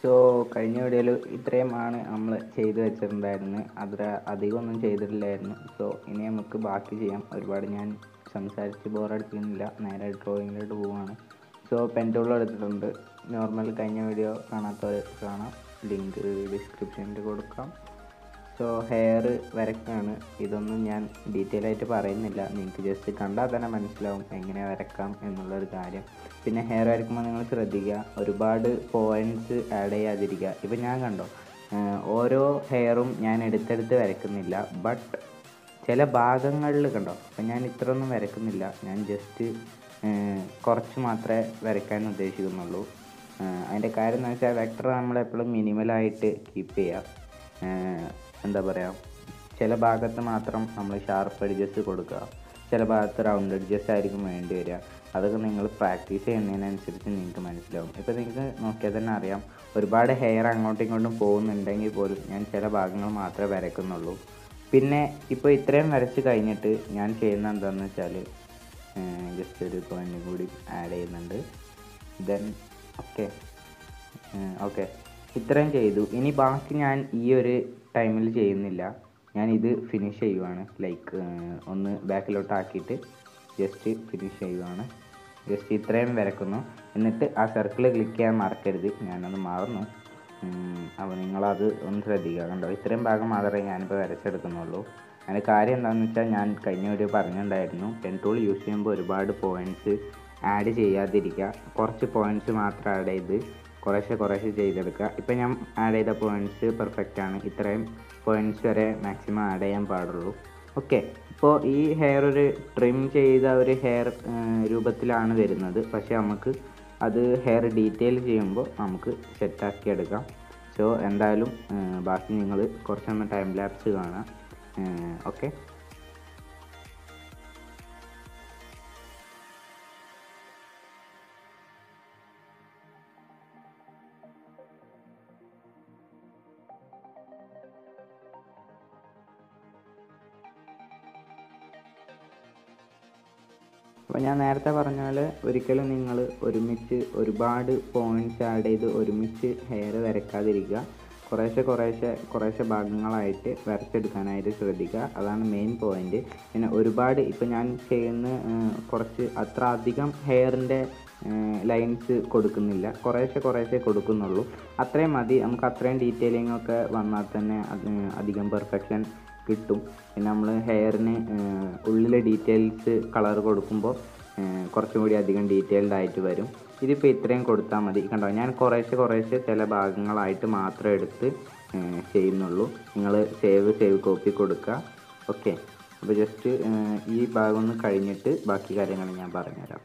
so കഴിഞ്ഞ വീഡിയോയിൽ ഇത്രയുമാണ് നമ്മൾ ചെയ്ത് വെച്ചിട്ടുണ്ടായിരുന്നത് അത്ര അധികമൊന്നും ചെയ്തിട്ടില്ലായിരുന്നു സോ ഇനി നമുക്ക് ബാക്കി ചെയ്യാം ഒരുപാട് ഞാൻ സംസാരിച്ച് ബോറടിക്കുന്നില്ല നേരെ ഡ്രോയിങ്ങിലോട്ട് പോവുകയാണ് സോ പെൻ ടൂൾ എടുത്തിട്ടുണ്ട് നോർമൽ കഴിഞ്ഞ വീഡിയോ കാണാത്തവർ കാണാം ലിങ്ക് ഡിസ്ക്രിപ്ഷനിൽ കൊടുക്കാം സോ ഹെയർ വരക്കാണ് ഇതൊന്നും ഞാൻ ഡീറ്റെയിൽ ആയിട്ട് പറയുന്നില്ല നിങ്ങൾക്ക് ജസ്റ്റ് കണ്ടാൽ തന്നെ മനസ്സിലാവും എങ്ങനെ വരക്കാം എന്നുള്ളൊരു കാര്യം പിന്നെ ഹെയർ വരക്കുമ്പോൾ നിങ്ങൾ ശ്രദ്ധിക്കുക ഒരുപാട് പോയിൻറ്റ്സ് ആഡ് ചെയ്യാതിരിക്കുക ഇപ്പം ഞാൻ കണ്ടോ ആഹ് ഓരോ ഹെയറും ഞാൻ എടുത്തെടുത്ത് വരക്കുന്നില്ല ബട്ട് ചില ഭാഗങ്ങളിൽ കണ്ടോ അപ്പം ഞാൻ ഇത്രയൊന്നും വരക്കുന്നില്ല ഞാൻ ജസ്റ്റ് കുറച്ച് മാത്രമേ വരയ്ക്കാൻ ഉദ്ദേശിക്കുന്നുള്ളൂ ആഹ് അതിൻ്റെ കാര്യം എന്ന് വെച്ചാൽ വെക്ടർ നമ്മളെപ്പോഴും മിനിമലായിട്ട് കീപ്പ് ചെയ്യുക ആഹ് എന്താ പറയുക ചില ഭാഗത്ത് മാത്രം നമ്മൾ ഷാർപ്പ് എഡ്ജസ് കൊടുക്കുക ചില ഭാഗത്ത് റൗണ്ട് എഡ്ജസ് ആയിരിക്കും വേണ്ടി വരിക അതൊക്കെ നിങ്ങൾ പ്രാക്ടീസ് ചെയ്യുന്നതിനനുസരിച്ച് നിങ്ങൾക്ക് മനസ്സിലാവും ഇപ്പോൾ നിങ്ങൾക്ക് നോക്കിയാൽ തന്നെ അറിയാം ഒരുപാട് ഹെയർ അങ്ങോട്ടും ഇങ്ങോട്ടും പോകുന്നുണ്ടെങ്കിൽ പോലും ഞാൻ ചില ഭാഗങ്ങൾ മാത്രമേ വരക്കുന്നുള്ളൂ പിന്നെ ഇപ്പോൾ ഇത്രയും വരച്ച് കഴിഞ്ഞിട്ട് ഞാൻ ചെയ്യുന്ന എന്താണെന്ന് വെച്ചാൽ ജസ്റ്റ് ഒരു പോയിന്റ് കൂടി ആഡ് ചെയ്യുന്നുണ്ട് ദെൻ ഓക്കെ ഓക്കെ ഇത്രയും ചെയ്തു ഇനി ബാക്കി ഞാൻ ഈ ഒരു ടൈമിൽ ചെയ്യുന്നില്ല ഞാൻ ഇത് ഫിനിഷ് ചെയ്യുവാണ് ലൈക്ക് ഒന്ന് ബാക്കിലോട്ട് ആക്കിയിട്ട് ജസ്റ്റ് ഫിനിഷ് ചെയ്യുവാണ് ജസ്റ്റ് ഇത്രയും വരക്കുന്നു എന്നിട്ട് ആ സർക്കിൾ ക്ലിക്ക് ചെയ്യാൻ മറക്കരുത് ഞാനത് മറന്നു അപ്പോൾ നിങ്ങളത് ഒന്ന് ശ്രദ്ധിക്കുക കണ്ടോ ഇത്രയും ഭാഗം മാത്രമേ ഞാനിപ്പോൾ വരച്ചെടുക്കുന്നുള്ളൂ അതിൻ്റെ കാര്യം എന്താണെന്ന് വെച്ചാൽ ഞാൻ കഴിഞ്ഞ വീഡിയോ പറഞ്ഞിട്ടുണ്ടായിരുന്നു പെൻ ടൂൾ യൂസ് ചെയ്യുമ്പോൾ ഒരുപാട് പോയിൻറ്റ്സ് ആഡ് ചെയ്യാതിരിക്കുക കുറച്ച് പോയിൻറ്റ്സ് മാത്രം ആഡ് ചെയ്ത് കുറേശ്ശെ കുറേശ്ശെ ചെയ്തെടുക്കുക ഇപ്പം ഞാൻ ആഡ് ചെയ്ത പോയിൻറ്റ്സ് പെർഫെക്റ്റ് ആണ് ഇത്രയും പോയിൻറ്റ്സ് വരെ മാക്സിമം ആഡ് ചെയ്യാൻ പാടുള്ളൂ ഓക്കെ ഇപ്പോൾ ഈ ഹെയർ ഒരു ട്രിം ചെയ്ത ഒരു ഹെയർ രൂപത്തിലാണ് വരുന്നത് പക്ഷേ നമുക്ക് അത് ഹെയർ ഡീറ്റെയിൽ ചെയ്യുമ്പോൾ നമുക്ക് സെറ്റാക്കി എടുക്കാം സോ എന്തായാലും ഏർ ബാക്കി നിങ്ങൾ കുറച്ചൊന്ന് ടൈം ലാപ്സ് കാണാം ഓക്കെ അപ്പോൾ ഞാൻ നേരത്തെ പറഞ്ഞ പോലെ ഒരിക്കലും നിങ്ങൾ ഒരുമിച്ച് ഒരുപാട് പോയിൻറ്റ്സ് ആഡ് ചെയ്ത് ഒരുമിച്ച് ഹെയർ വരക്കാതിരിക്കുക കുറേശ്ശെ കുറേശ്ശെ കുറേശ്ശെ ഭാഗങ്ങളായിട്ട് വരച്ചെടുക്കാനായിട്ട് ശ്രദ്ധിക്കുക അതാണ് മെയിൻ പോയിന്റ് പിന്നെ ഒരുപാട് ഇപ്പം ഞാൻ ചെയ്യുന്ന ഏർ, കുറച്ച് അത്ര അധികം ഹെയറിൻ്റെ ലൈൻസ് കൊടുക്കുന്നില്ല കുറേശ്ശെ കുറേശ്ശെ കൊടുക്കുന്നുള്ളൂ അത്രയും മതി നമുക്ക് അത്രയും ഡീറ്റെയിലിംഗ് ഒക്കെ വന്നാൽ തന്നെ അത് അധികം പെർഫെക്ഷൻ കിട്ടും പിന്നെ നമ്മൾ ഹെയറിന് ഉള്ളിലെ ഡീറ്റെയിൽസ് കളർ കൊടുക്കുമ്പോൾ കുറച്ചും കൂടി അധികം ഡീറ്റെയിൽഡ് ആയിട്ട് വരും ഇതിപ്പോൾ ഇത്രയും കൊടുത്താൽ മതി കണ്ടോ ഞാൻ കുറേശ്ശെ കുറേശ്ശെ ചില ഭാഗങ്ങളായിട്ട് മാത്രം എടുത്ത് ഏർ, ചെയ്യുന്നുള്ളൂ നിങ്ങൾ സേവ് സേവ് കോപ്പി കൊടുക്കുക ഓക്കെ അപ്പോൾ ജസ്റ്റ് ഈ ഭാഗം ഒന്ന് കഴിഞ്ഞിട്ട് ബാക്കി കാര്യങ്ങൾ ഞാൻ പറഞ്ഞുതരാം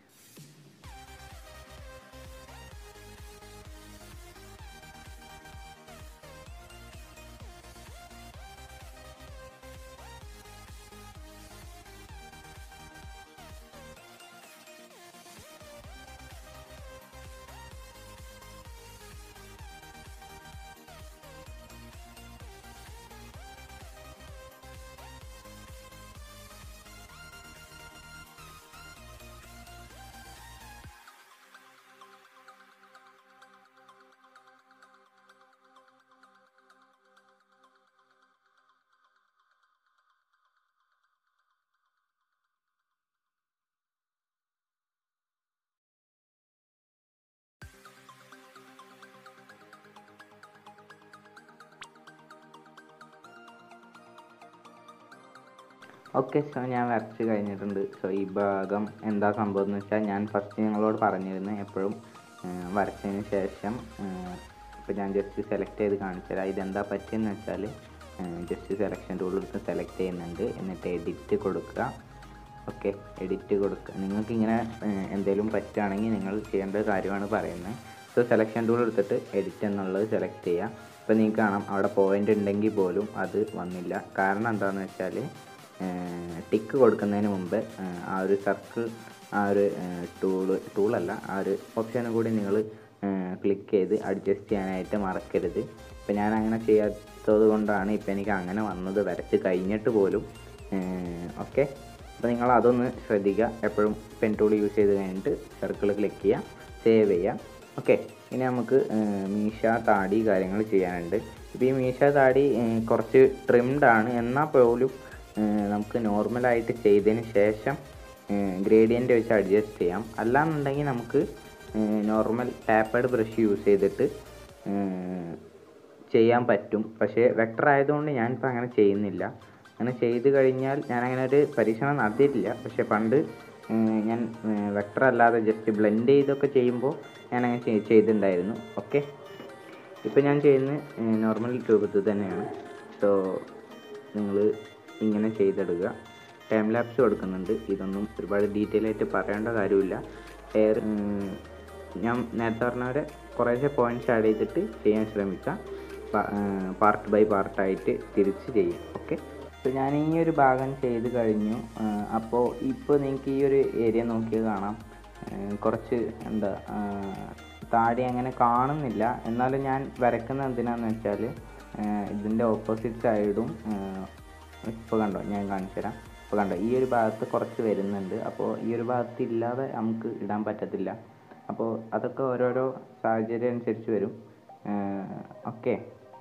ഓക്കെ സോ ഞാൻ വരച്ച് കഴിഞ്ഞിട്ടുണ്ട് സോ ഈ ഭാഗം എന്താ സംഭവം എന്ന് വെച്ചാൽ ഞാൻ ഫസ്റ്റ് നിങ്ങളോട് പറഞ്ഞിരുന്നു എപ്പോഴും ഏർ, വരച്ചതിന് ശേഷം ഇപ്പോൾ ഞാൻ ജസ്റ്റ് സെലക്ട് ചെയ്ത് കാണിച്ചു തരാം ഇതെന്താ പറ്റിയെന്ന് വെച്ചാൽ ജസ്റ്റ് സെലക്ഷൻ ടൂൾ എടുത്ത് സെലക്ട് ചെയ്യുന്നുണ്ട് എന്നിട്ട് എഡിറ്റ് കൊടുക്കുക ഓക്കെ എഡിറ്റ് കൊടുക്കുക നിങ്ങൾക്ക് ഇങ്ങനെ എന്തെങ്കിലും പറ്റുകയാണെങ്കിൽ നിങ്ങൾ ചെയ്യേണ്ട ഒരു കാര്യമാണ് പറയുന്നത് സോ സെലക്ഷൻ ടൂൾ എടുത്തിട്ട് എഡിറ്റ് എന്നുള്ളത് സെലക്ട് ചെയ്യുക ഇപ്പോൾ നിങ്ങൾക്ക് കാണാം അവിടെ പോയിന്റ് ഉണ്ടെങ്കിൽ പോലും അത് വന്നില്ല കാരണം എന്താണെന്ന് വെച്ചാൽ ടിക്ക് കൊടുക്കുന്നതിന് മുമ്പ് ഏർ, ആ ഒരു സർക്കിൾ ആ ഒരു ടൂള് ടൂളല്ല ആ ഒരു ഓപ്ഷനും കൂടി നിങ്ങൾ ക്ലിക്ക് ചെയ്ത് അഡ്ജസ്റ്റ് ചെയ്യാനായിട്ട് മറക്കരുത് ഇപ്പം ഞാൻ അങ്ങനെ ചെയ്യാത്തത് കൊണ്ടാണ് ഇപ്പം എനിക്ക് അങ്ങനെ വന്നത് വരച്ച് കഴിഞ്ഞിട്ട് പോലും ഓക്കെ അപ്പോൾ നിങ്ങൾ അതൊന്ന് ശ്രദ്ധിക്കുക എപ്പോഴും പെൻ ടൂൾ യൂസ് ചെയ്ത് കഴിഞ്ഞിട്ട് സർക്കിൾ ക്ലിക്ക് ചെയ്യുക സേവ് ചെയ്യുക ഓക്കെ ഇനി നമുക്ക് ഏർ, മീശ താടി കാര്യങ്ങൾ ചെയ്യാനുണ്ട് ഇപ്പോൾ ഈ മീശ താടി ഏർ, കുറച്ച് ട്രിംഡ് ആണ് എന്നാൽ പോലും ഏർ, നമുക്ക് നോർമലായിട്ട് ചെയ്തതിന് ശേഷം ഗ്രേഡിയൻ്റ് വെച്ച് അഡ്ജസ്റ്റ് ചെയ്യാം അല്ലാന്നുണ്ടെങ്കിൽ നമുക്ക് നോർമൽ ടാപ്പേഡ് ബ്രഷ് യൂസ് ചെയ്തിട്ട് ഏർ, ചെയ്യാൻ പറ്റും പക്ഷേ വെക്ടർ ആയതുകൊണ്ട് ഞാനിപ്പോൾ അങ്ങനെ ചെയ്യുന്നില്ല അങ്ങനെ ചെയ്ത് കഴിഞ്ഞാൽ ഞാൻ അങ്ങനെ ഒരു പരീക്ഷണം നടത്തിയിട്ടില്ല പക്ഷേ പണ്ട് ഉം, ഞാൻ വെക്ടർ അല്ലാതെ ജസ്റ്റ് ബ്ലെൻഡ് ചെയ്തൊക്കെ ചെയ്യുമ്പോൾ ഞാൻ അങ്ങനെ ചെയ്- ചെയ്തിട്ടുണ്ടായിരുന്നു ഓക്കെ ഇപ്പോൾ ഞാൻ ചെയ്യുന്ന നോർമൽ രൂപത്തിൽ തന്നെയാണ് സോ നിങ്ങൾ ഇങ്ങനെ ചെയ്തെടുക്കുക ടൈം ലാപ്സ് കൊടുക്കുന്നുണ്ട് ഇതൊന്നും ഒരുപാട് ഡീറ്റെയിൽ ആയിട്ട് പറയേണ്ട കാര്യമില്ല എയർ ഞാൻ നേരത്തെ പറഞ്ഞ പോലെ കുറേശ്ശെ പോയിന്റ്സ് ആഡ് ചെയ്തിട്ട് ചെയ്യാൻ ശ്രമിക്കാം പാർട്ട് ബൈ പാർട്ടായിട്ട് തിരിച്ച് ചെയ്യും ഓക്കെ അപ്പോൾ ഞാൻ ഈ ഒരു ഭാഗം ചെയ്ത് കഴിഞ്ഞു അപ്പോൾ ഇപ്പോൾ നിങ്ങൾക്ക് ഈ ഒരു ഏരിയ നോക്കിയാൽ കാണാം ആ, കുറച്ച് എന്താ ആ, താടി അങ്ങനെ കാണുന്നില്ല എന്നാലും ഞാൻ വരക്കുന്നത് എന്തിനാന്ന് വെച്ചാൽ ഇതിൻ്റെ ഓപ്പോസിറ്റ് സൈഡും ഇപ്പോൾ കണ്ടോ ഞാൻ കാണിച്ചു തരാം ഇപ്പോൾ കണ്ടോ ഈ ഒരു ഭാഗത്ത് കുറച്ച് വരുന്നുണ്ട് അപ്പോൾ ഈ ഒരു ഭാഗത്ത് ഇല്ലാതെ നമുക്ക് ഇടാൻ പറ്റത്തില്ല അപ്പോൾ അതൊക്കെ ഓരോരോ സാഹചര്യം അനുസരിച്ച് വരും ഓക്കെ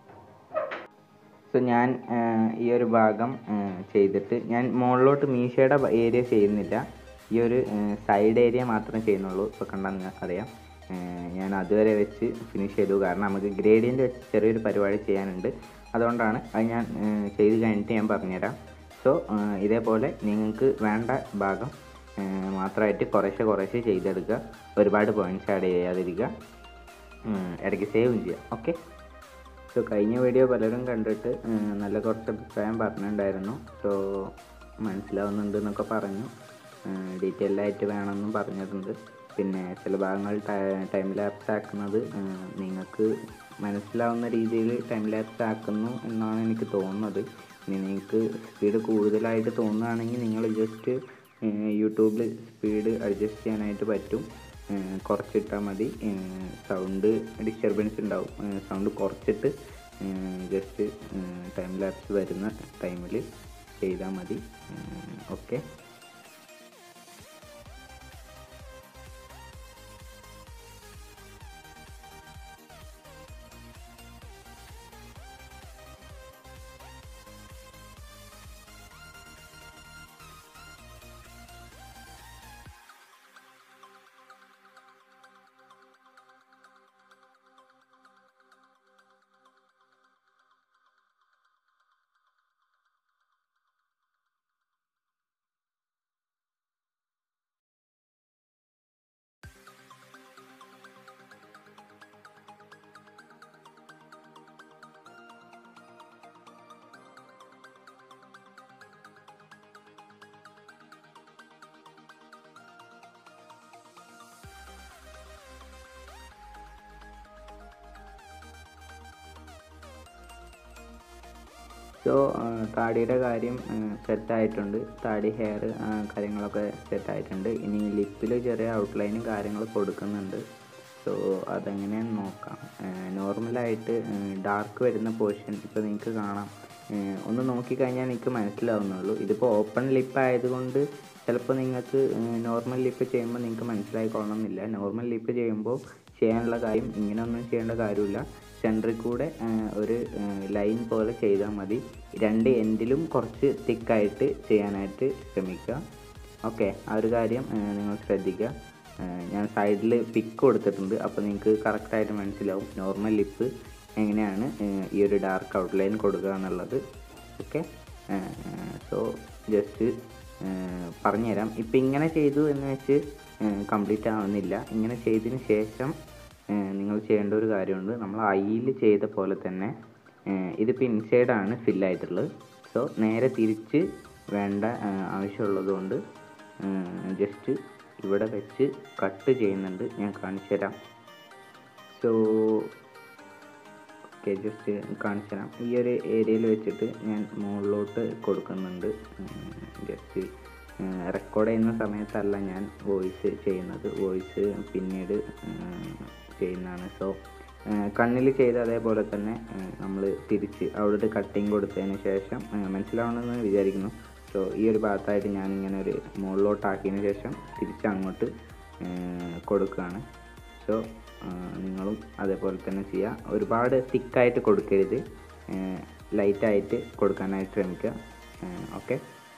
സോ ഞാൻ ആ, ഈ ഒരു ഭാഗം ആ, ചെയ്തിട്ട് ഞാൻ മുകളിലോട്ട് മീശയുടെ ഏരിയ ചെയ്യുന്നില്ല ഈ ഒരു സൈഡ് ഏരിയ മാത്രമേ ചെയ്യുന്നുള്ളൂ ഇപ്പോൾ കണ്ടാൽ നിങ്ങൾക്ക് അറിയാം ആ, ഞാൻ അതുവരെ വെച്ച് ഫിനിഷ് ചെയ്തു കാരണം നമുക്ക് ഗ്രേഡിയൻ്റ് വെച്ച് ചെറിയൊരു പരിപാടി ചെയ്യാനുണ്ട് അതുകൊണ്ടാണ് അത് ഞാൻ ആ, ചെയ്ത് കഴിഞ്ഞിട്ട് ഞാൻ പറഞ്ഞുതരാം സോ ഇതേപോലെ നിങ്ങൾക്ക് വേണ്ട ഭാഗം ആ, മാത്രമായിട്ട് കുറേശ്ശെ കുറേശ്ശെ ചെയ്തെടുക്കുക ഒരുപാട് പോയിൻറ്റ്സ് ആഡ് ചെയ്യാതിരിക്കുക ഉം, ഇടയ്ക്ക് സേവും ചെയ്യുക ഓക്കെ സോ കഴിഞ്ഞ വീഡിയോ പലരും കണ്ടിട്ട് ഉം, നല്ല കുറച്ച് അഭിപ്രായം പറഞ്ഞിട്ടുണ്ടായിരുന്നു സോ മനസ്സിലാവുന്നുണ്ട് എന്നൊക്കെ പറഞ്ഞു ഡീറ്റെയിൽഡ് ആയിട്ട് വേണമെന്നും പറഞ്ഞിട്ടുണ്ട് പിന്നെ ചില ഭാഗങ്ങൾ ടൈം ലാപ്സ് ആക്കുന്നത് ഉം, നിങ്ങൾക്ക് മനസ്സിലാവുന്ന രീതിയിൽ ടൈം ലാപ്സ് ആക്കുന്നു എന്നാണ് എനിക്ക് തോന്നുന്നത് ഇനി നിങ്ങൾക്ക് സ്പീഡ് കൂടുതലായിട്ട് തോന്നുകയാണെങ്കിൽ നിങ്ങൾ ജസ്റ്റ് യൂട്യൂബിൽ സ്പീഡ് അഡ്ജസ്റ്റ് ചെയ്യാനായിട്ട് പറ്റും ഏഹ് കുറച്ചിട്ടാൽ മതി സൗണ്ട് ഡിസ്റ്റർബൻസ് ഉണ്ടാവും സൗണ്ട് കുറച്ചിട്ട് ജസ്റ്റ് ടൈം ലാപ്സ് വരുന്ന ടൈമിൽ ചെയ്താൽ മതി ഓക്കെ സോ താടിയുടെ കാര്യം സെറ്റായിട്ടുണ്ട് താടി ഹെയർ കാര്യങ്ങളൊക്കെ സെറ്റായിട്ടുണ്ട് ഇനി ലിപ്പിൽ ചെറിയ ഔട്ട്ലൈനും കാര്യങ്ങൾ കൊടുക്കുന്നുണ്ട് സോ അതെങ്ങനെയാന്ന് നോക്കാം നോർമലായിട്ട് ഡാർക്ക് വരുന്ന പോർഷൻ ഇപ്പോൾ നിങ്ങൾക്ക് കാണാം ഏഹ് ഒന്ന് നോക്കിക്കഴിഞ്ഞാൽ നിങ്ങൾക്ക് മനസ്സിലാവുന്നുള്ളൂ ഇതിപ്പോൾ ഓപ്പൺ ലിപ്പ് ആയതുകൊണ്ട് ചിലപ്പോൾ നിങ്ങൾക്ക് നോർമൽ ലിപ്പ് ചെയ്യുമ്പോൾ നിങ്ങൾക്ക് മനസ്സിലായിക്കൊള്ളണമെന്നില്ല നോർമൽ ലിപ്പ് ചെയ്യുമ്പോൾ ചെയ്യാനുള്ള കാര്യം ഇങ്ങനെയൊന്നും ചെയ്യേണ്ട കാര്യമില്ല സെൻറ്ററിൽ കൂടെ ആ, ഒരു ലൈൻ പോലെ ചെയ്താൽ മതി രണ്ട് എൻഡിലും കുറച്ച് തിക്കായിട്ട് ചെയ്യാനായിട്ട് ശ്രമിക്കുക ഓക്കെ ആ ഒരു കാര്യം ആ, നിങ്ങൾ ശ്രദ്ധിക്കുക ആ, ഞാൻ സൈഡിൽ പിക്ക് കൊടുത്തിട്ടുണ്ട് അപ്പോൾ നിങ്ങൾക്ക് കറക്റ്റായിട്ട് മനസ്സിലാവും നോർമൽ ലിപ്പ് എങ്ങനെയാണ് ആ, ഈ ഒരു ഡാർക്ക് ഔട്ട്ലൈൻ കൊടുക്കുക എന്നുള്ളത് ഓക്കെ സോ ജസ്റ്റ് പറഞ്ഞുതരാം ഇപ്പം ഇങ്ങനെ ചെയ്തു എന്ന് വെച്ച് കംപ്ലീറ്റ് ആവുന്നില്ല ഇങ്ങനെ ചെയ്തതിന് ശേഷം ഏഹ് നിങ്ങൾ ചെയ്യേണ്ട ഒരു കാര്യമുണ്ട് നമ്മൾ ഐയിൽ ചെയ്ത പോലെ തന്നെ ഏഹ് ഇതിപ്പോൾ ഇൻസൈഡാണ് ഫില്ലായിട്ടുള്ളത് സോ നേരെ തിരിച്ച് വേണ്ട ഏഹ് ആവശ്യമുള്ളത് കൊണ്ട് ജസ്റ്റ് ഇവിടെ വെച്ച് കട്ട് ചെയ്യുന്നുണ്ട് ഞാൻ കാണിച്ചു തരാം സോ ഓക്കെ ജസ്റ്റ് കാണിച്ചു തരാം ഈ ഒരു ഏരിയയിൽ വെച്ചിട്ട് ഞാൻ മുകളിലോട്ട് കൊടുക്കുന്നുണ്ട് ജസ്റ്റ് റെക്കോർഡ് ചെയ്യുന്ന സമയത്തല്ല ഞാൻ വോയിസ് ചെയ്യുന്നത് വോയിസ് പിന്നീട് ഉം, ചെയ്യുന്നതാണ് സോ കണ്ണിൽ ചെയ്ത അതേപോലെ തന്നെ നമ്മൾ തിരിച്ച് അവിടെ ഒരു കട്ടിങ് കൊടുത്തതിന് ശേഷം ഉം, മനസ്സിലാവണമെന്ന് വിചാരിക്കുന്നു സോ ഈ ഒരു ഭാഗത്തായിട്ട് ഞാനിങ്ങനെ ഒരു മുകളിലോട്ടാക്കിയതിന് ശേഷം തിരിച്ച് അങ്ങോട്ട് ഉം, കൊടുക്കുകയാണ് സോ നിങ്ങളും അതേപോലെ തന്നെ ചെയ്യുക ഒരുപാട് തിക്കായിട്ട് കൊടുക്കരുത് ലൈറ്റായിട്ട് കൊടുക്കാനായിട്ട് ശ്രമിക്കുക ഓക്കെ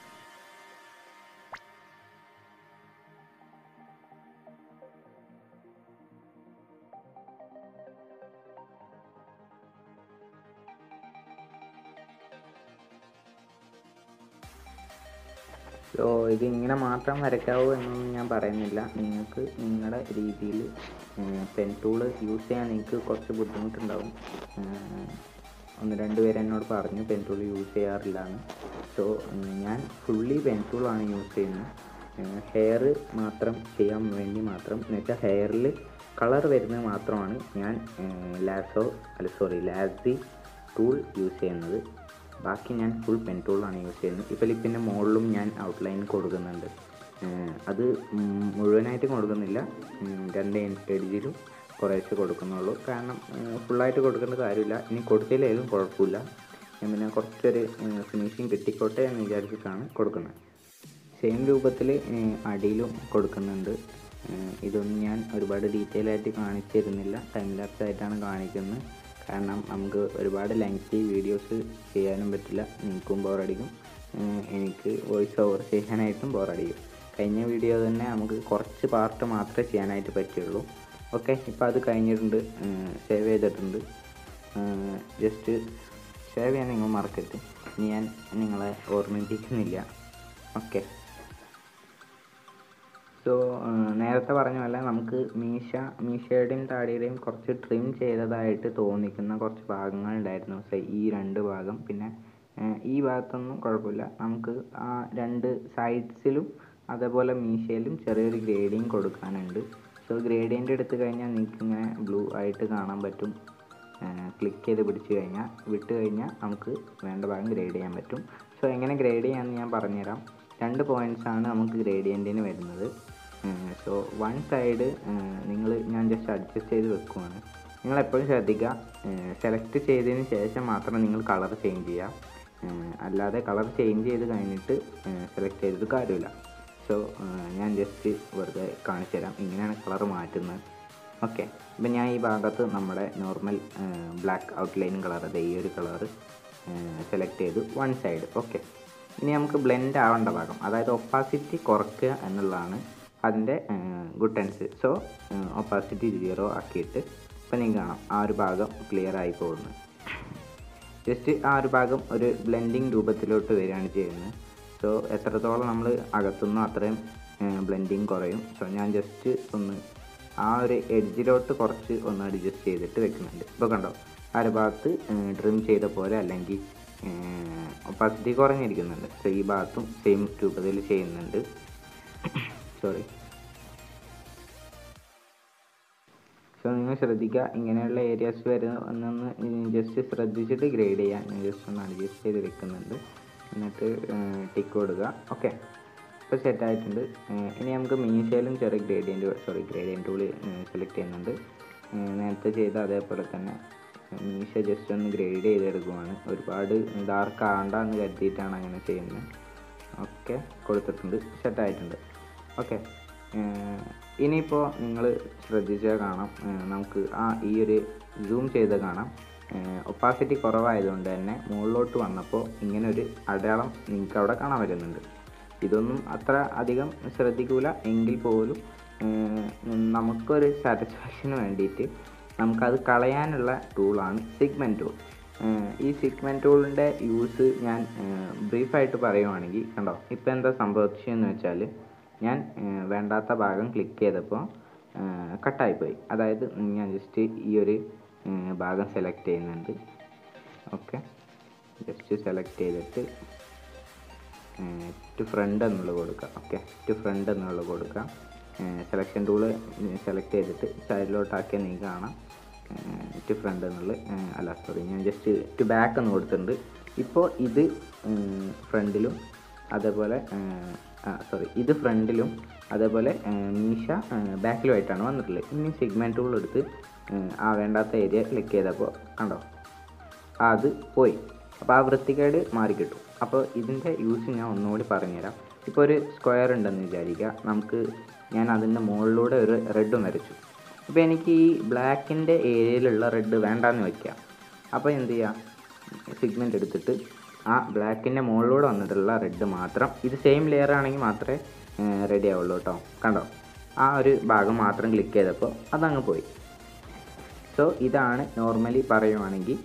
സോ ഇത് ഇങ്ങനെ മാത്രം വരയ്ക്കാവൂ എന്നൊന്നും ഞാൻ പറയുന്നില്ല നിങ്ങൾക്ക് നിങ്ങളുടെ രീതിയിൽ പെൻ ടൂള് യൂസ് ചെയ്യാൻ നിങ്ങൾക്ക് കുറച്ച് ബുദ്ധിമുട്ടുണ്ടാവും ഏഹ് ഒന്ന് രണ്ട് പേര് എന്നോട് പറഞ്ഞു പെൻ ടൂൾ യൂസ് ചെയ്യാറില്ല എന്ന് സോ ഞാൻ ഫുള്ളി പെൻ ടൂളാണ് യൂസ് ചെയ്യുന്നത് ഹെയർ മാത്രം ചെയ്യാൻ വേണ്ടി മാത്രം എന്ന് വെച്ചാൽ ഹെയറിൽ കളർ വരുന്നത് മാത്രമാണ് ഞാൻ ലാസോ അല്ല സോറി ലാസി ടൂൾ യൂസ് ചെയ്യുന്നത് ബാക്കി ഞാൻ ഫുൾ പെൻ ടൂളാണ് യൂസ് ചെയ്യുന്നത് ഇപ്പോൾ ലിപ്പിൻ്റെ മുകളിലും ഞാൻ ഔട്ട്ലൈൻ കൊടുക്കുന്നുണ്ട് ഏഹ് അത് ഉം മുഴുവനായിട്ട് കൊടുക്കുന്നില്ല ഉം രണ്ട് എഡ്ജിലും കുറേശ്ശെ കൊടുക്കുന്നുള്ളൂ കാരണം ഫുള്ളായിട്ട് കൊടുക്കേണ്ട കാര്യമില്ല ഇനി കൊടുത്തില്ലെങ്കിലും കുഴപ്പമില്ല ഞാൻ പിന്നെ കുറച്ചൊരു ഫിനിഷിങ് കിട്ടിക്കോട്ടെ എന്ന് വിചാരിച്ചിട്ടാണ് കൊടുക്കുന്നത് സെയിം രൂപത്തിൽ അടിയിലും കൊടുക്കുന്നുണ്ട് ഏഹ് ഇതൊന്നും ഞാൻ ഒരുപാട് ഡീറ്റെയിൽ ആയിട്ട് കാണിച്ചു തരുന്നില്ല ടൈം ലാപ്സ് ആയിട്ടാണ് കാണിക്കുന്നത് കാരണം നമുക്ക് ഒരുപാട് ലെങ്തി വീഡിയോസ് ചെയ്യാനും പറ്റില്ല നിങ്ങൾക്കും ബോറടിക്കും ഏഹ് എനിക്ക് വോയിസ് ഓവർ ചെയ്യാനായിട്ടും ബോറടിക്കും കഴിഞ്ഞ വീഡിയോ തന്നെ നമുക്ക് കുറച്ച് പാർട്ട് മാത്രമേ ചെയ്യാനായിട്ട് പറ്റുള്ളൂ ഓക്കെ ഇപ്പോൾ അത് കഴിഞ്ഞിട്ടുണ്ട് സേവ് ചെയ്തിട്ടുണ്ട് ജസ്റ്റ് സേവ് ചെയ്യാൻ നിങ്ങൾ മറക്കരുത് ഇനി ഞാൻ നിങ്ങളെ ഓർമ്മിപ്പിക്കുന്നില്ല ഓക്കെ സോ നേരത്തെ പറഞ്ഞ പോലെ നമുക്ക് മീശ മീശയുടെയും താടിയുടെയും കുറച്ച് ട്രിം ചെയ്തതായിട്ട് തോന്നിക്കുന്ന കുറച്ച് ഭാഗങ്ങൾ ഉണ്ടായിരുന്നു സെ ഈ രണ്ട് ഭാഗം പിന്നെ ഏഹ് ഈ ഭാഗത്തൊന്നും കുഴപ്പമില്ല നമുക്ക് ആ രണ്ട് സൈഡ്സിലും അതേപോലെ മീശയിലും ചെറിയൊരു ഗ്രേഡിങ് കൊടുക്കാനുണ്ട് സോ ഗ്രേഡിയൻ്റ് എടുത്തു കഴിഞ്ഞാൽ നിങ്ങൾക്ക് ഇങ്ങനെ ബ്ലൂ ആയിട്ട് കാണാൻ പറ്റും ക്ലിക്ക് ചെയ്ത് പിടിച്ച് കഴിഞ്ഞാൽ വിട്ട് കഴിഞ്ഞാൽ നമുക്ക് വേണ്ട ഭാഗം ഗ്രേഡ് ചെയ്യാൻ പറ്റും സോ എങ്ങനെ ഗ്രേഡ് ചെയ്യാമെന്ന് ഞാൻ പറഞ്ഞുതരാം രണ്ട് പോയിൻറ്റ്സ് ആണ് നമുക്ക് ഗ്രേഡിയൻറ്റിന് വരുന്നത് സോ വൺ സൈഡ് നിങ്ങൾ ഞാൻ ജസ്റ്റ് അഡ്ജസ്റ്റ് ചെയ്ത് വെക്കുവാണ് നിങ്ങൾ എപ്പോഴും ശ്രദ്ധിക്കുക സെലക്ട് ചെയ്തതിന് ശേഷം മാത്രം നിങ്ങൾ കളർ ചേഞ്ച് ചെയ്യുക ഏഹ് അല്ലാതെ കളർ ചേഞ്ച് ചെയ്ത് കഴിഞ്ഞിട്ട് സെലക്ട് ചെയ്തിട്ട് കാര്യമില്ല സോ ഞാൻ ജസ്റ്റ് വെറുതെ കാണിച്ചു തരാം ഇങ്ങനെയാണ് കളർ മാറ്റുന്നത് ഓക്കെ ഇപ്പം ഞാൻ ഈ ഭാഗത്ത് നമ്മുടെ നോർമൽ ബ്ലാക്ക് ഔട്ട്ലൈൻ കളർ അതെ ഈ ഒരു കളറ് സെലക്ട് ചെയ്തു വൺ സൈഡ് ഓക്കെ ഇനി നമുക്ക് ബ്ലെൻഡ് ആവേണ്ട ഭാഗം അതായത് ഒപ്പാസിറ്റി കുറയ്ക്കുക എന്നുള്ളതാണ് അതിൻ്റെ ഗുട്ടൻസ് സോ ഒപ്പാസിറ്റി സീറോ ആക്കിയിട്ട് ഇപ്പം നിങ്ങൾക്ക് കാണാം ആ ഒരു ഭാഗം ക്ലിയർ ആയി പോകുന്നത് ജസ്റ്റ് ആ ഒരു ഭാഗം ഒരു ബ്ലെൻഡിങ് രൂപത്തിലോട്ട് വരികയാണ് ചെയ്യുന്നത് സോ എത്രത്തോളം നമ്മൾ അകത്തുനിന്നോ അത്രയും ബ്ലെൻഡിങ് കുറയും സോ ഞാൻ ജസ്റ്റ് ഒന്ന് ആ ഒരു എഡ്ജിലോട്ട് കുറച്ച് ഒന്ന് അഡ്ജസ്റ്റ് ചെയ്തിട്ട് വെക്കുന്നുണ്ട് ഇപ്പോൾ കണ്ടോ ആ ഒരു ഭാഗത്ത് ഡ്രിം ചെയ്ത പോലെ അല്ലെങ്കിൽ ഒപ്പാസിറ്റി കുറഞ്ഞിരിക്കുന്നുണ്ട് സോ ഈ ഭാഗത്തും സെയിം രൂപത്തിൽ ചെയ്യുന്നുണ്ട് സോറി സോ നിങ്ങൾ ശ്രദ്ധിക്കുക ഇങ്ങനെയുള്ള ഏരിയാസ് വരുന്നൊന്ന് ജസ്റ്റ് ശ്രദ്ധിച്ചിട്ട് ഗ്രേഡ് ചെയ്യാൻ ഞാൻ ജസ്റ്റ് ഒന്ന് അഡ്ജസ്റ്റ് ചെയ്ത് വെക്കുന്നുണ്ട് എന്നിട്ട് ടിക്ക് കൊടുക്കുക ഓക്കെ ഇപ്പോൾ സെറ്റ് ആയിട്ടുണ്ട് ഏഹ് ഇനി നമുക്ക് മീശയിലും ചെറിയ gradient sorry gradient tool select ചെയ്യുന്നുണ്ട് ഏഹ് നേരത്തെ ചെയ്ത അതേപോലെ തന്നെ മീശ ജസ്റ്റ് ഒന്ന് ഗ്രേഡ് ചെയ്തെടുക്കുവാണ് ഒരുപാട് ഡാർക്ക് ആവണ്ട എന്ന് കരുതിയിട്ടാണ് അങ്ങനെ ചെയ്യുന്നത് ഓക്കെ കൊടുത്തിട്ടുണ്ട് സെറ്റ് ആയിട്ടുണ്ട് ഓക്കെ ഇനിയിപ്പോൾ നിങ്ങൾ ശ്രദ്ധിച്ചാൽ കാണാം ഏഹ് നമുക്ക് ആ ഈ ഒരു സൂം ചെയ്ത് കാണാം ഒപ്പാസിറ്റി കുറവായതുകൊണ്ട് തന്നെ മുകളിലോട്ട് വന്നപ്പോൾ ഇങ്ങനെ ഒരു അടയാളം നിങ്ങൾക്ക് അവിടെ കാണാൻ പറ്റുന്നുണ്ട് ഇതൊന്നും അത്ര അധികം ശ്രദ്ധിക്കൂല എങ്കിൽ പോലും ഏഹ് നമുക്കൊരു സാറ്റിസ്ഫാക്ഷന് വേണ്ടിയിട്ട് നമുക്കത് കളയാനുള്ള ടൂളാണ് സിഗ്മെൻറ്റ് ടൂൾ ഈ സിഗ്മെൻറ്റ് ടൂളിൻ്റെ യൂസ് ഞാൻ ബ്രീഫായിട്ട് പറയുവാണെങ്കിൽ കണ്ടോ ഇപ്പോൾ എന്താ സംഭവിച്ചതെന്ന് വെച്ചാൽ ഞാൻ ഏഹ് വേണ്ടാത്ത ഭാഗം ക്ലിക്ക് ചെയ്തപ്പോൾ കട്ടായിപ്പോയി അതായത് ഞാൻ ജസ്റ്റ് ഈ ഒരു ഏഹ് ഭാഗം സെലക്ട് ചെയ്യുന്നുണ്ട് ഓക്കെ ജസ്റ്റ് സെലക്ട് ചെയ്തിട്ട് ടു ഫ്രണ്ട് എന്നുള്ളത് കൊടുക്കുക ഓക്കെ ടു ഫ്രണ്ട് എന്നുള്ളത് കൊടുക്കുക സെലക്ഷൻ ടൂള് സെലക്ട് ചെയ്തിട്ട് സൈഡിലോട്ടാക്കിയാൽ നിങ്ങൾക്ക് കാണാം ടു ഫ്രണ്ട് എന്നുള്ളത് അല്ല സോറി ഞാൻ ജസ്റ്റ് ടു ബാക്ക് എന്ന് കൊടുത്തിട്ടുണ്ട് ഇപ്പോൾ ഇത് ഫ്രണ്ടിലും അതേപോലെ സോറി ഇത് ഫ്രണ്ടിലും അതേപോലെ മീശ ബാക്കിലുമായിട്ടാണ് വന്നിട്ടുള്ളത് ഇനി സിഗ്മെൻറ്റ് ടൂൾ എടുത്ത് ആ വേണ്ടാത്ത ഏരിയ ക്ലിക്ക് ചെയ്തപ്പോൾ കണ്ടോ അത് പോയി അപ്പോൾ ആ വൃത്തികേട് മാറിക്കിട്ടും അപ്പോൾ ഇതിൻ്റെ യൂസ് ഞാൻ ഒന്നുകൂടി പറഞ്ഞുതരാം ഇപ്പോൾ ഒരു സ്ക്വയർ ഉണ്ടെന്ന് വിചാരിക്കുക നമുക്ക് ഞാൻ അതിൻ്റെ മുകളിലൂടെ ഒരു റെഡും വരച്ചു ഇപ്പോൾ എനിക്ക് ഈ ബ്ലാക്കിൻ്റെ ഏരിയയിലുള്ള റെഡ് വേണ്ടാന്ന് വയ്ക്കാം അപ്പോൾ എന്ത് ചെയ്യാം സിഗ്മെൻറ്റ് എടുത്തിട്ട് ആ ബ്ലാക്കിൻ്റെ മുകളിലൂടെ വന്നിട്ടുള്ള റെഡ് മാത്രം ഇത് സെയിം ലെയർ ആണെങ്കിൽ മാത്രമേ റെഡി ആവുള്ളൂ കേട്ടോ കണ്ടോ ആ ഒരു ഭാഗം മാത്രം ക്ലിക്ക് ചെയ്തപ്പോൾ അതങ്ങ് പോയി സോ ഇതാണ് നോർമലി പറയുവാണെങ്കിൽ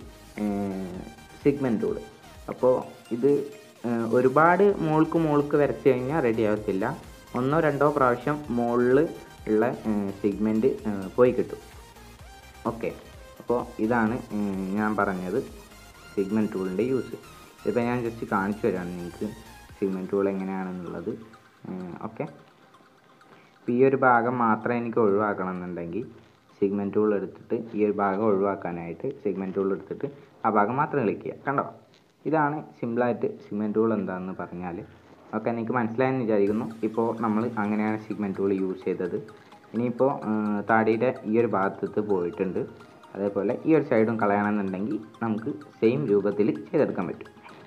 സിഗ്മെൻറ്റ് ടൂൾ അപ്പോൾ ഇത് ഏഹ്, ഒരുപാട് മോൾക്ക് മോൾക്ക് വരച്ച് കഴിഞ്ഞാൽ റെഡി ആവത്തില്ല ഒന്നോ രണ്ടോ പ്രാവശ്യം മുകളിൽ ഉള്ള സിഗ്മെൻറ്റ് പോയി കിട്ടും ഓക്കെ അപ്പോൾ ഇതാണ് ഉം, ഞാൻ പറഞ്ഞത് സിഗ്മെൻറ്റ് ടൂളിൻ്റെ യൂസ് ഇതിപ്പോൾ ഞാൻ ജസ്റ്റ് കാണിച്ചു തരാണ് നിങ്ങൾക്ക് സിഗ്മെൻറ്റ് ടൂൾ എങ്ങനെയാണെന്നുള്ളത് ഓക്കെ ഇപ്പോൾ ഈ ഒരു ഭാഗം മാത്രം എനിക്ക് ഒഴിവാക്കണം എന്നുണ്ടെങ്കിൽ സിഗ്മെൻറ്റ് ടൂൾ എടുത്തിട്ട് ഈ ഒരു ഭാഗം ഒഴിവാക്കാനായിട്ട് സിഗ്മെൻറ്റ് ടൂൾ എടുത്തിട്ട് ആ ഭാഗം മാത്രം ക്ലിക്ക് ചെയ്യുക കണ്ടോ ഇതാണ് സിമ്പിളായിട്ട് സിഗ്മെൻറ്റ് ടൂൾ എന്താണെന്ന് പറഞ്ഞാൽ ഓക്കെ എനിക്ക് മനസ്സിലായെന്ന് വിചാരിക്കുന്നു ഇപ്പോൾ നമ്മൾ അങ്ങനെയാണ് സിഗ്മെൻറ്റ് ടൂൾ യൂസ് ചെയ്തത് ഇനിയിപ്പോൾ താടിയുടെ ഈ ഒരു ഭാഗത്ത് പോയിട്ടുണ്ട് അതേപോലെ ഈ ഒരു സൈഡും കളയണമെന്നുണ്ടെങ്കിൽ നമുക്ക് സെയിം രൂപത്തിൽ ചെയ്തെടുക്കാൻ പറ്റും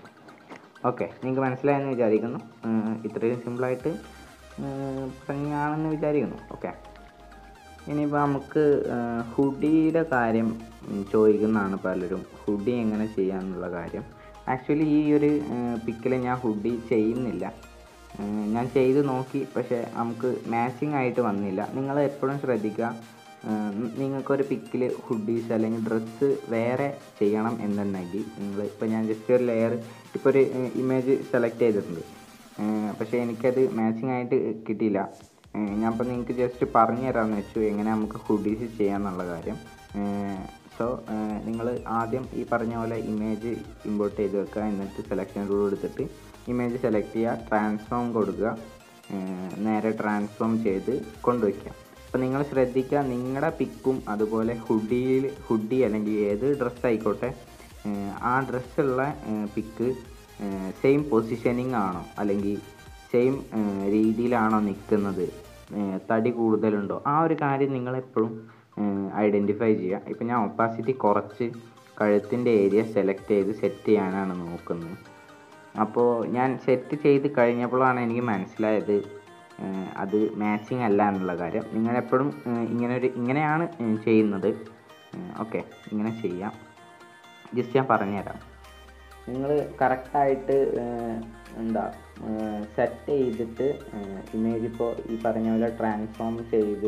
ഓക്കെ നിങ്ങൾക്ക് മനസ്സിലായെന്ന് വിചാരിക്കുന്നു ഉം, ഇത്രയും സിമ്പിളായിട്ട് ഉം, പറഞ്ഞാണെന്ന് വിചാരിക്കുന്നു ഓക്കെ ഇനിയിപ്പോൾ നമുക്ക് ഹുഡിയുടെ കാര്യം ഉം, ചോദിക്കുന്നതാണ് പലരും ഹുഡി എങ്ങനെ ചെയ്യാമെന്നുള്ള കാര്യം ആക്ച്വലി ഈ ഒരു പിക്കിൽ ഞാൻ ഹുഡി ചെയ്യുന്നില്ല ഉം, ഞാൻ ചെയ്ത് നോക്കി പക്ഷേ നമുക്ക് മാച്ചിങ് ആയിട്ട് വന്നില്ല നിങ്ങൾ എപ്പോഴും ശ്രദ്ധിക്കുക ഉം, നിങ്ങൾക്കൊരു പിക്കിൽ ഹുഡീസ് അല്ലെങ്കിൽ ഡ്രസ്സ് വേറെ ചെയ്യണം എന്നുണ്ടെങ്കിൽ നിങ്ങൾ ഇപ്പോൾ ഞാൻ ജസ്റ്റ് ഒരു ലെയർ ഇപ്പോൾ ഒരു ഇമേജ് സെലക്ട് ചെയ്തിട്ടുണ്ട് ഏഹ് പക്ഷേ എനിക്കത് മാച്ചിങ് ആയിട്ട് കിട്ടിയില്ല ഏഹ് ഞാൻ ഇപ്പോൾ നിങ്ങൾക്ക് ജസ്റ്റ് പറഞ്ഞു തരാമെന്ന് വെച്ചു എങ്ങനെ നമുക്ക് ഹുഡീസ് ചെയ്യാമെന്നുള്ള കാര്യം സോ നിങ്ങൾ ആദ്യം ഈ പറഞ്ഞ പോലെ ഇമേജ് ഇമ്പോർട്ട് ചെയ്ത് വെക്കുക എന്നിട്ട് സെലക്ഷൻ റൂൾ എടുത്തിട്ട് ഇമേജ് സെലക്ട് ചെയ്യുക ട്രാൻസ്ഫോം കൊടുക്കുക ഏഹ് നേരെ ട്രാൻസ്ഫോം ചെയ്ത് കൊണ്ടുവയ്ക്കുക അപ്പോൾ നിങ്ങൾ ശ്രദ്ധിക്കുക നിങ്ങളുടെ പിക്കും അതുപോലെ ഹുഡിയിൽ ഹുഡി അല്ലെങ്കിൽ ഏത് ഡ്രസ്സ് ആയിക്കോട്ടെ ഏഹ് ആ ഡ്രസ്സുള്ള പിക്ക് സെയിം പൊസിഷനിങ് ആണോ അല്ലെങ്കിൽ സെയിം രീതിയിലാണോ നിൽക്കുന്നത് തടി കൂടുതലുണ്ടോ ആ ഒരു കാര്യം നിങ്ങളെപ്പോഴും ഐഡൻറ്റിഫൈ ചെയ്യുക ഇപ്പം ഞാൻ ഒപ്പാസിറ്റി കുറച്ച് കഴുത്തിൻ്റെ ഏരിയ സെലക്ട് ചെയ്ത് സെറ്റ് ചെയ്യാനാണ് നോക്കുന്നത് അപ്പോൾ ഞാൻ സെറ്റ് ചെയ്ത് കഴിഞ്ഞപ്പോഴാണ് എനിക്ക് മനസ്സിലായത് ഏഹ് അത് മാച്ചിങ് അല്ല എന്നുള്ള കാര്യം നിങ്ങളെപ്പോഴും ഇങ്ങനെ ഒരു ഇങ്ങനെയാണ് ഏഹ് ചെയ്യുന്നത് ഓക്കെ ഇങ്ങനെ ചെയ്യാം ജസ്റ്റ് ഞാൻ പറഞ്ഞുതരാം നിങ്ങൾ കറക്റ്റായിട്ട് എന്താ സെറ്റ് ചെയ്തിട്ട് ഇമേജ് ഇപ്പോൾ ഈ പറഞ്ഞ പോലെ ട്രാൻസ്ഫോം ചെയ്ത്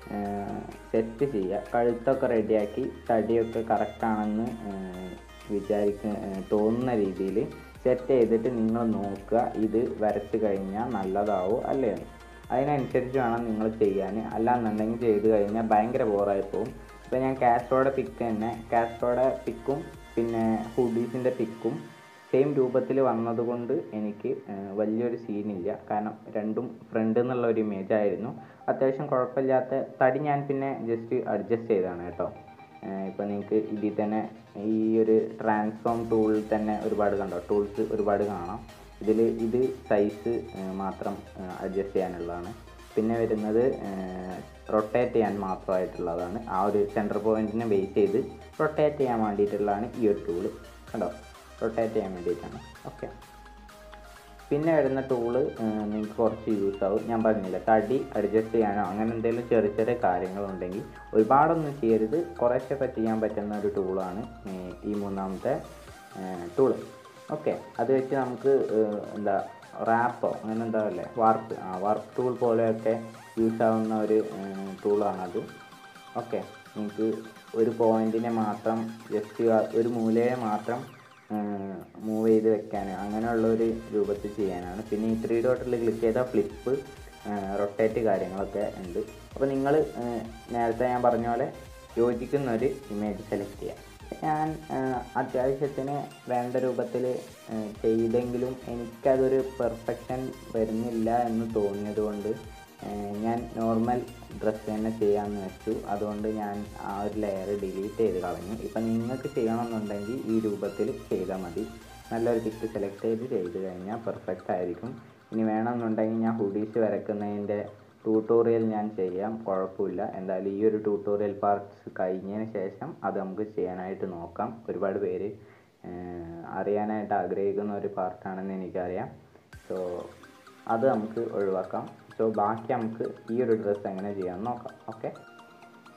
സെറ്റ് ചെയ്യുക കഴുത്തൊക്കെ റെഡിയാക്കി തടിയൊക്കെ കറക്റ്റാണെന്ന് വിചാരിക്ക ഏഹ് തോന്നുന്ന രീതിയിൽ സെറ്റ് ചെയ്തിട്ട് നിങ്ങൾ നോക്കുക ഇത് വരച്ച് കഴിഞ്ഞാൽ നല്ലതാവോ അല്ലയോ അതിനനുസരിച്ച് വേണം നിങ്ങൾ ചെയ്യാൻ അല്ലാന്നുണ്ടെങ്കിൽ ചെയ്ത് കഴിഞ്ഞാൽ ഭയങ്കര ബോറായി പോകും ഇപ്പോൾ ഞാൻ കാസ്ട്രോയുടെ പിക്ക് തന്നെ കാസ്ട്രോയുടെ പിക്കും പിന്നെ ഹുഡീസിൻ്റെ പിക്കും സെയിം രൂപത്തിൽ വന്നതുകൊണ്ട് എനിക്ക് ഏഹ്, വലിയൊരു സീനില്ല കാരണം രണ്ടും ഫ്രണ്ട് എന്നുള്ള ഒരു ഇമേജ് ആയിരുന്നു അത്യാവശ്യം കുഴപ്പമില്ലാത്ത തടി ഞാൻ പിന്നെ ജസ്റ്റ് അഡ്ജസ്റ്റ് ചെയ്തതാണ് കേട്ടോ ഇപ്പോൾ നിങ്ങൾക്ക് ഇതിൽ തന്നെ ഈ ഒരു ട്രാൻസ്ഫോം ടൂളിൽ തന്നെ ഒരുപാട് കണ്ടോ ടൂൾസ് ഒരുപാട് കാണാം ഇതിൽ ഇത് സൈസ് മാത്രം അഡ്ജസ്റ്റ് ചെയ്യാനുള്ളതാണ് പിന്നെ വരുന്നത് റൊട്ടേറ്റ് ചെയ്യാൻ മാത്രമായിട്ടുള്ളതാണ് ആ ഒരു സെൻറ്റർ പോയിന്റിനെ ബേസ് ചെയ്ത് റൊട്ടേറ്റ് ചെയ്യാൻ വേണ്ടിയിട്ടുള്ളതാണ് ഈ ഒരു ടൂള് കണ്ടോ റൊട്ടേറ്റ് ചെയ്യാൻ വേണ്ടിയിട്ടാണ് ഓക്കെ പിന്നെ വരുന്ന ടൂള് നിങ്ങൾക്ക് കുറച്ച് യൂസ് ആവും ഞാൻ പറഞ്ഞില്ല തടി അഡ്ജസ്റ്റ് ചെയ്യാനോ അങ്ങനെ എന്തെങ്കിലും ചെറിയ ചെറിയ കാര്യങ്ങളുണ്ടെങ്കിൽ ഒരുപാടൊന്നും ചെയ്യരുത് കുറേശ്ശൊക്കെ ചെയ്യാൻ പറ്റുന്ന ഒരു ടൂളാണ് ഈ മൂന്നാമത്തെ ടൂള് ഓക്കെ അത് വെച്ച് നമുക്ക് ഏഹ്, എന്താ റാപ്പോ അങ്ങനെ എന്താ അല്ലേ വാർപ്പ് ആ വാർപ്പ് ടൂൾ പോലെയൊക്കെ യൂസ് ആവുന്ന ഒരു ടൂളാണത് ഓക്കെ നിങ്ങൾക്ക് ഒരു പോയിന്റിനെ മാത്രം ജസ്റ്റ് ഒരു മൂലയെ മാത്രം മൂവ് ചെയ്ത് വെക്കാൻ അങ്ങനെയുള്ള ഒരു രൂപത്തിൽ ചെയ്യാനാണ് പിന്നെ ഈ ത്രീ ഡോട്ടിൽ ക്ലിക്ക് ചെയ്താൽ ഫ്ലിപ്പ് റൊട്ടേറ്റ് കാര്യങ്ങളൊക്കെ ഉണ്ട് അപ്പോൾ നിങ്ങൾ നേരത്തെ ഞാൻ പറഞ്ഞ പോലെ യോജിക്കുന്ന ഒരു ഇമേജ് സെലക്ട് ചെയ്യാം ഞാൻ ആ, അത്യാവശ്യത്തിന് വേണ്ട രൂപത്തിൽ ചെയ്തെങ്കിലും എനിക്കതൊരു പെർഫെക്ഷൻ വരുന്നില്ല എന്ന് തോന്നിയത് കൊണ്ട് ഏഹ് ഞാൻ നോർമൽ ഡ്രസ്സ് തന്നെ ചെയ്യാമെന്ന് വെച്ചു അതുകൊണ്ട് ഞാൻ ആ ഒരു ലെയർ ഡിലീറ്റ് ചെയ്ത് കളഞ്ഞു ഇപ്പം നിങ്ങൾക്ക് ചെയ്യണമെന്നുണ്ടെങ്കിൽ ഈ രൂപത്തിൽ ചെയ്താൽ മതി നല്ലൊരു പിക്ക് സെലക്ട് ചെയ്ത് ചെയ്ത് കഴിഞ്ഞാൽ പെർഫെക്റ്റ് ആയിരിക്കും ഇനി വേണമെന്നുണ്ടെങ്കിൽ ഞാൻ ഹുഡീസ് വരക്കുന്നതിൻ്റെ ട്യൂട്ടോറിയൽ ഞാൻ ചെയ്യാം കുഴപ്പമില്ല എന്തായാലും ഈ ഒരു ട്യൂട്ടോറിയൽ പാർട്സ് കഴിഞ്ഞതിന് ശേഷം അത് നമുക്ക് ചെയ്യാനായിട്ട് നോക്കാം ഒരുപാട് പേര് ഏഹ് അറിയാനായിട്ട് ആഗ്രഹിക്കുന്ന ഒരു പാർട്ടാണെന്ന് എനിക്കറിയാം സോ അത് നമുക്ക് ഒഴിവാക്കാം സോ ബാക്കി നമുക്ക് ഈ ഒരു ഡ്രസ്സ് എങ്ങനെ ചെയ്യാമെന്ന് നോക്കാം ഓക്കെ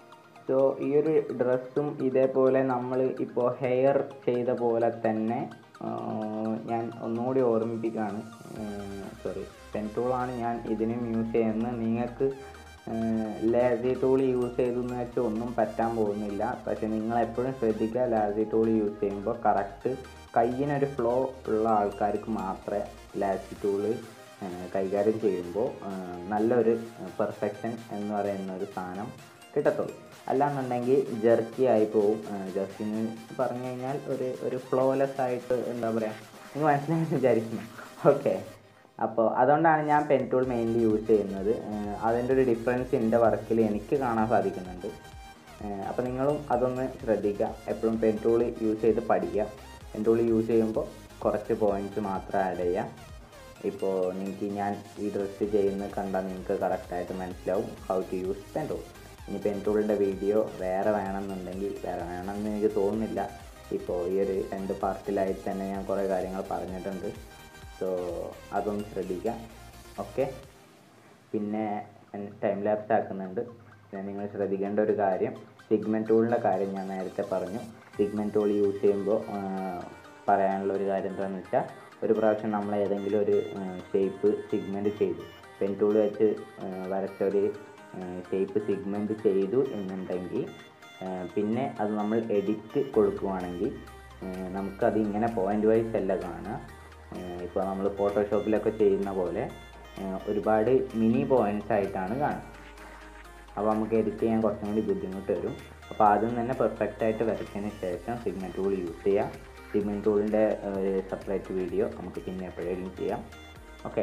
സോ ഈ ഒരു ഡ്രസ്സും ഇതേപോലെ നമ്മൾ ഇപ്പോൾ ഹെയർ ചെയ്ത പോലെ തന്നെ ആ, ഞാൻ ഒന്നുകൂടി ഓർമ്മിപ്പിക്കുകയാണ് സോറി പെൻ ടൂളാണ് ഞാൻ ഇതിനും യൂസ് ചെയ്യുന്നത് നിങ്ങൾക്ക് ലാസി ടൂൾ യൂസ് ചെയ്തു എന്ന് വെച്ചാൽ ഒന്നും പറ്റാൻ പോകുന്നില്ല പക്ഷെ നിങ്ങൾ എപ്പോഴും ശ്രദ്ധിക്കുക ലാസി ടൂൾ യൂസ് ചെയ്യുമ്പോൾ കറക്റ്റ് കയ്യിനൊരു ഫ്ലോ ഉള്ള ആൾക്കാർക്ക് മാത്രമേ ലാസി ടൂള് കൈകാര്യം ചെയ്യുമ്പോൾ ആ, നല്ലൊരു പെർഫെക്ഷൻ എന്ന് പറയുന്ന ഒരു സാധനം കിട്ടത്തുള്ളൂ അല്ലാന്നുണ്ടെങ്കിൽ ജെർക്കി ആയി പോവും ജെർക്കി എന്ന് പറഞ്ഞു കഴിഞ്ഞാൽ ഒരു ഒരു ഫ്ലോലെസ് ആയിട്ട് എന്താ പറയുക നിങ്ങൾ മനസ്സിലായി വിചാരിക്കുന്നു ഓക്കെ അപ്പോൾ അതുകൊണ്ടാണ് ഞാൻ പെൻ ടൂൾ മെയിൻലി യൂസ് ചെയ്യുന്നത് ഏഹ് അതിൻ്റെ ഒരു ഡിഫറൻസ് എൻ്റെ വർക്കിൽ എനിക്ക് കാണാൻ സാധിക്കുന്നുണ്ട് അപ്പോൾ നിങ്ങളും അതൊന്ന് ശ്രദ്ധിക്കുക എപ്പോഴും പെൻ ടൂൾ യൂസ് ചെയ്ത് പഠിക്കുക പെൻ ടൂൾ യൂസ് ചെയ്യുമ്പോൾ കുറച്ച് പോയിൻറ്റ്സ് മാത്രം ആഡ് ചെയ്യുക ഇപ്പോൾ നിങ്ങൾക്ക് ഞാൻ ഈ ഡ്രസ്സ് ചെയ്യുന്നത് കണ്ടാൽ നിങ്ങൾക്ക് കറക്റ്റായിട്ട് മനസ്സിലാവും how to use pen tool ഇനി പെൻ ടൂളിൻ്റെ വീഡിയോ വേറെ വേണമെന്നുണ്ടെങ്കിൽ വേറെ വേണമെന്ന് എനിക്ക് തോന്നുന്നില്ല ഇപ്പോൾ ഈ ഒരു രണ്ട് പാർട്ടിലായിട്ട് തന്നെ ഞാൻ കുറേ കാര്യങ്ങൾ പറഞ്ഞിട്ടുണ്ട് സോ അതൊന്ന് ശ്രദ്ധിക്കുക ഓക്കെ പിന്നെ ടൈം ലാപ്സ് ആക്കുന്നുണ്ട് പിന്നെ നിങ്ങൾ ശ്രദ്ധിക്കേണ്ട ഒരു കാര്യം സിഗ്മെൻറ്റ് ടൂളിൻ്റെ കാര്യം ഞാൻ നേരത്തെ പറഞ്ഞു സിഗ്മെൻറ്റ് ടൂൾ യൂസ് ചെയ്യുമ്പോൾ പറയാനുള്ള ഒരു കാര്യം എന്താണെന്ന് വെച്ചാൽ ഒരു പ്രാവശ്യം നമ്മൾ ഏതെങ്കിലും ഒരു ഷേപ്പ് സിഗ്മെൻറ്റ് ചെയ്തു പെൻ ടൂൾ വെച്ച് ആ, വരച്ച ഒരു ഷേപ്പ് സിഗ്മെൻറ്റ് ചെയ്തു എന്നുണ്ടെങ്കിൽ ആ, പിന്നെ അത് നമ്മൾ എഡിറ്റ് കൊടുക്കുവാണെങ്കിൽ ആ, നമുക്കത് ഇങ്ങനെ പോയിൻ്റ് വൈസ് അല്ല കാണുക ഇപ്പോൾ നമ്മൾ ഫോട്ടോഷോപ്പിലൊക്കെ ചെയ്യുന്ന പോലെ ആ, ഒരുപാട് മിനി പോയിൻറ്റ്സ് ആയിട്ടാണ് കാണുക അപ്പോൾ നമുക്ക് എഡിറ്റ് ചെയ്യാൻ കുറച്ചും കൂടി ബുദ്ധിമുട്ട് വരും അപ്പോൾ ആദ്യം തന്നെ പെർഫെക്റ്റ് ആയിട്ട് വരച്ചതിന് ശേഷം സിഗ്മെൻറ്റ് ടൂൾ യൂസ് ചെയ്യാം സിഗ്മെൻറ്റ് ടൂളിൻ്റെ ഒരു സെപ്പറേറ്റ് വീഡിയോ നമുക്ക് പിന്നെ എപ്പോഴേലും ചെയ്യാം ഓക്കെ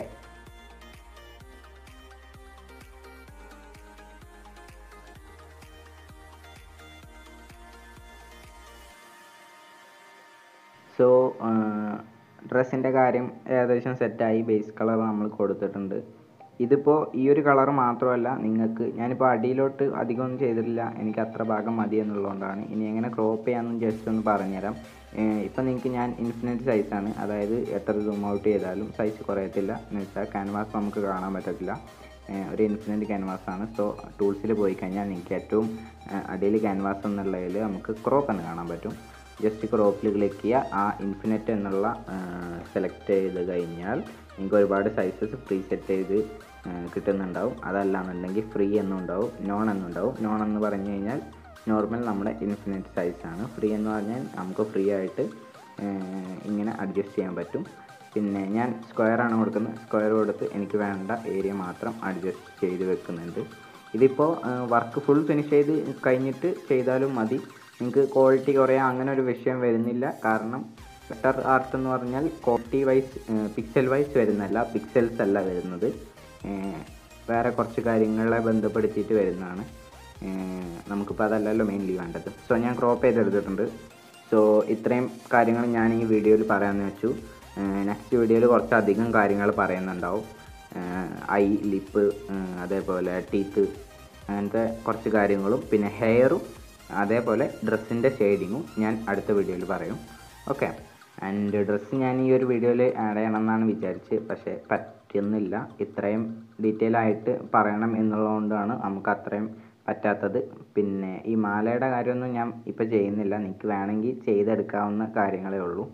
സോ ഡ്രസ്സിൻ്റെ കാര്യം ഏകദേശം സെറ്റായി ബേസ് കളർ നമ്മൾ കൊടുത്തിട്ടുണ്ട് ഇതിപ്പോൾ ഈ ഒരു കളർ മാത്രമല്ല നിങ്ങൾക്ക് ഞാനിപ്പോൾ അടിയിലോട്ട് അധികമൊന്നും ചെയ്തിട്ടില്ല എനിക്ക് അത്ര ഭാഗം മതി എന്നുള്ളതുകൊണ്ടാണ് ഇനി എങ്ങനെ ക്രോപ്പ് ചെയ്യാമെന്ന് ജസ്റ്റ് ഒന്ന് പറഞ്ഞുതരാം ഇപ്പം നിങ്ങൾക്ക് ഞാൻ ഇൻഫിനിറ്റ് സൈസാണ് അതായത് എത്ര സൂം ഔട്ട് ചെയ്താലും സൈസ് കുറയത്തില്ല എന്ന് വെച്ചാൽ ക്യാൻവാസ് നമുക്ക് കാണാൻ പറ്റത്തില്ല ഏഹ് ഒരു ഇൻഫിനിറ്റ് ക്യാൻവാസ് ആണ് സോ ടൂൾസിൽ പോയി കഴിഞ്ഞാൽ നിങ്ങൾക്ക് ഏറ്റവും അടിയിൽ ക്യാൻവാസ് എന്നുള്ളതിൽ നമുക്ക് ക്രോപ്പ് എന്ന് കാണാൻ പറ്റും ജസ്റ്റ് ക്രോപ്പിൽ ക്ലിക്ക് ചെയ്യുക ആ ഇൻഫിനിറ്റ് എന്നുള്ള സെലക്ട് ചെയ്ത് കഴിഞ്ഞാൽ നിങ്ങൾക്ക് ഒരുപാട് സൈസസ് പ്രീ സെറ്റ് ചെയ്ത് ആ, കിട്ടുന്നുണ്ടാവും അതല്ലാന്നുണ്ടെങ്കിൽ ഫ്രീ എന്നുണ്ടാവും നോൺ എന്നുണ്ടാവും നോൺ എന്ന് പറഞ്ഞു കഴിഞ്ഞാൽ നോർമൽ നമ്മുടെ ഇൻഫിനിറ്റ് സൈസാണ് ഫ്രീ എന്ന് പറഞ്ഞാൽ നമുക്ക് ഫ്രീ ആയിട്ട് ആ, ഇങ്ങനെ അഡ്ജസ്റ്റ് ചെയ്യാൻ പറ്റും പിന്നെ ഞാൻ സ്ക്വയർ ആണ് കൊടുക്കുന്നത് സ്ക്വയർ കൊടുത്ത് എനിക്ക് വേണ്ട ഏരിയ മാത്രം അഡ്ജസ്റ്റ് ചെയ്ത് വെക്കുന്നുണ്ട് ഇതിപ്പോൾ വർക്ക് ഫുൾ ഫിനിഷ് ചെയ്ത് കഴിഞ്ഞിട്ട് ചെയ്താലും മതി നിങ്ങൾക്ക് ക്വാളിറ്റി കുറയാൻ അങ്ങനെ ഒരു വിഷയം വരുന്നില്ല കാരണം ബെറ്റർ ആർട്ട് എന്ന് പറഞ്ഞാൽ ക്വാളിറ്റി വൈസ് പിക്സൽ വൈസ് വരുന്നല്ല പിക്സൽസ് അല്ല വരുന്നത് ഏഹ് വേറെ കുറച്ച് കാര്യങ്ങളെ ബന്ധപ്പെടുത്തിയിട്ട് വരുന്നതാണ് ഏഹ് നമുക്കിപ്പോൾ അതല്ലല്ലോ മെയിൻലി വേണ്ടത് സോ ഞാൻ ക്രോപ്പ് ചെയ്തെടുത്തിട്ടുണ്ട് സോ ഇത്രയും കാര്യങ്ങൾ ഞാൻ ഈ വീഡിയോയിൽ പറയാമെന്ന് വെച്ചു നെക്സ്റ്റ് വീഡിയോയിൽ കുറച്ചധികം കാര്യങ്ങൾ പറയുന്നുണ്ടാവും ഐ ലിപ്പ് അതേപോലെ ടീത്ത് അങ്ങനത്തെ കുറച്ച് കാര്യങ്ങളും പിന്നെ ഹെയറും അതേപോലെ ഡ്രസ്സിൻ്റെ ഷെയ്ഡിങ്ങും ഞാൻ അടുത്ത വീഡിയോയിൽ പറയും ഓക്കെ ആൻഡ് ഡ്രസ്സ് ഞാൻ ഈ ഒരു വീഡിയോയിൽ ആഡ് ചെയ്യണം എന്നാണ് വിചാരിച്ച് പക്ഷേ പറ്റുന്നില്ല ഇത്രയും ഡീറ്റെയിൽ ആയിട്ട് പറയണം എന്നുള്ളതുകൊണ്ടാണ് നമുക്ക് അത്രയും പറ്റാത്തത് പിന്നെ ഈ മാലയുടെ കാര്യമൊന്നും ഞാൻ ഇപ്പോൾ ചെയ്യുന്നില്ല നിങ്ങൾക്ക് വേണമെങ്കിൽ ചെയ്തെടുക്കാവുന്ന കാര്യങ്ങളേ ഉള്ളൂ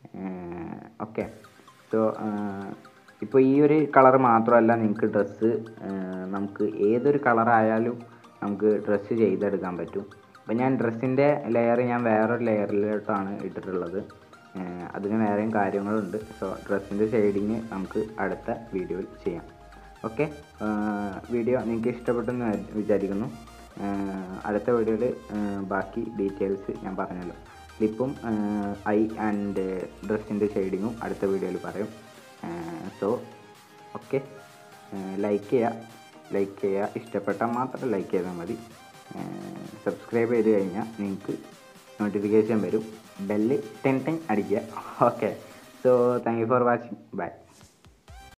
ഓക്കെ സോ ഇപ്പോൾ ഈ ഒരു കളർ മാത്രമല്ല നിങ്ങൾക്ക് ഡ്രസ്സ് നമുക്ക് ഏതൊരു കളറായാലും നമുക്ക് ഡ്രസ്സ് ചെയ്തെടുക്കാൻ പറ്റും അപ്പോൾ ഞാൻ ഡ്രസ്സിൻ്റെ ലെയർ ഞാൻ വേറൊരു ലെയറിലോട്ടാണ് ഇട്ടിട്ടുള്ളത് ഏഹ് അതിന് വേറെയും കാര്യങ്ങളുണ്ട് സോ ഡ്രസ്സിൻ്റെ ഷെയ്ഡിങ് നമുക്ക് അടുത്ത വീഡിയോയിൽ ചെയ്യാം ഓക്കെ വീഡിയോ നിങ്ങൾക്ക് ഇഷ്ടപ്പെട്ടെന്ന് വിചാരിക്കുന്നു ഏഹ് അടുത്ത വീഡിയോയിൽ ബാക്കി ഡീറ്റെയിൽസ് ഞാൻ പറഞ്ഞല്ലോ ലിപ്പും ഐ ആൻഡ് ഡ്രസ്സിൻ്റെ ഷെയ്ഡിങ്ങും അടുത്ത വീഡിയോയിൽ പറയും സോ ഓക്കെ ലൈക്ക് ചെയ്യുക ലൈക്ക് ചെയ്യുക ഇഷ്ടപ്പെട്ടാൽ മാത്രം ലൈക്ക് ചെയ്താൽ മതി സബ്സ്ക്രൈബ് ചെയ്ത് കഴിഞ്ഞാൽ നിങ്ങൾക്ക് നോട്ടിഫിക്കേഷൻ വരും ബെല്ല് ടെൻ ടെൻ അടിക്കുക okay so thank you for watching by